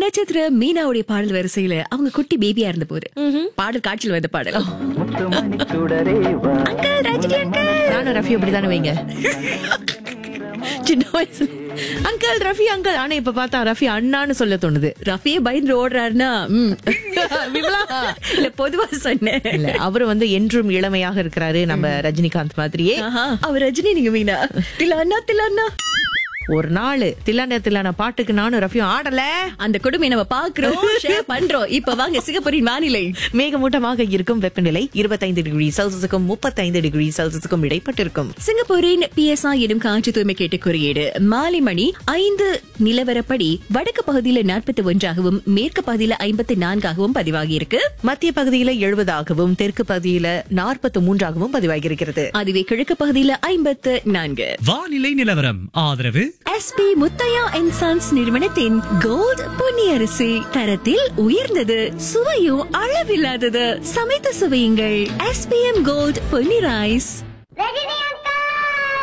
நட்சத்திர மீனாவுடைய பாடல் வரிசையில அவங்க குட்டி பேபியா இருந்த போது பாடல் காட்சியில் வந்த பாடல் அங்கிள் ரஜினி அங்கிள் நானும் ரஃபி அப்படிதானே வைங்க சின்ன வயசு அங்கிள் ரஃபி அங்கிள் ஆனா இப்ப பார்த்தா ரஃபி அண்ணான்னு சொல்ல தோணுது ரஃபியே பயந்து ஓடுறாருன்னா ம். விமலா இல்ல பொதுவா சொன்னேன் இல்ல அவரு வந்து என்றும் இளமையாக இருக்கிறாரு நம்ம ரஜினிகாந்த் மாதிரியே ஆஹா, அவர் ரஜினி நீங்க மீனா தில்லானா தில்லானா ஒரு நாள் தில்லான தில்லான பாட்டுக்கு நானும் ரஃபியும் ஆடல அந்த கொடுமையை நம்ம பாக்குறோம் ஷேர் பண்றோம் இப்ப வாங்க சிங்கப்பூரின் வானிலை மேகமூட்டமாக இருக்கும் வெப்பநிலை இருபத்தைந்து டிகிரி செல்சியஸுக்கும் முப்பத்தைந்து டிகிரி செல்சியஸுக்கும் இடைப்பட்டிருக்கும் சிங்கப்பூரின் பிஎஸ்ஐ எனும் காற்று தூய்மை கேட்டு குறியீடு மாலை மணி ஐந்து நிலவரப்படி வடக்கு பகுதியில நாற்பத்தி ஒன்றாகவும் மேற்கு பகுதியில ஐம்பத்தி நான்காகவும் பதிவாகி இருக்கு மத்திய பகுதியில எழுபதாகவும் தெற்கு பகுதியில நாற்பத்தி மூன்றாகவும் பதிவாகியிருக்கிறது அதுவே கிழக்கு பகுதியில ஐம்பத்து நான்கு வானிலை நிலவரம் ஆதரவு எஸ்பி முத்தையா அண்ட் சன்ஸ் நிறுவனத்தின் கோல்ட் பொன்னியரிசி தரத்தில் உயர்ந்தது சுவையும் அளவில்லாதது சமைத்து சுவையுங்கள் S P M gold Ponni rice Rajini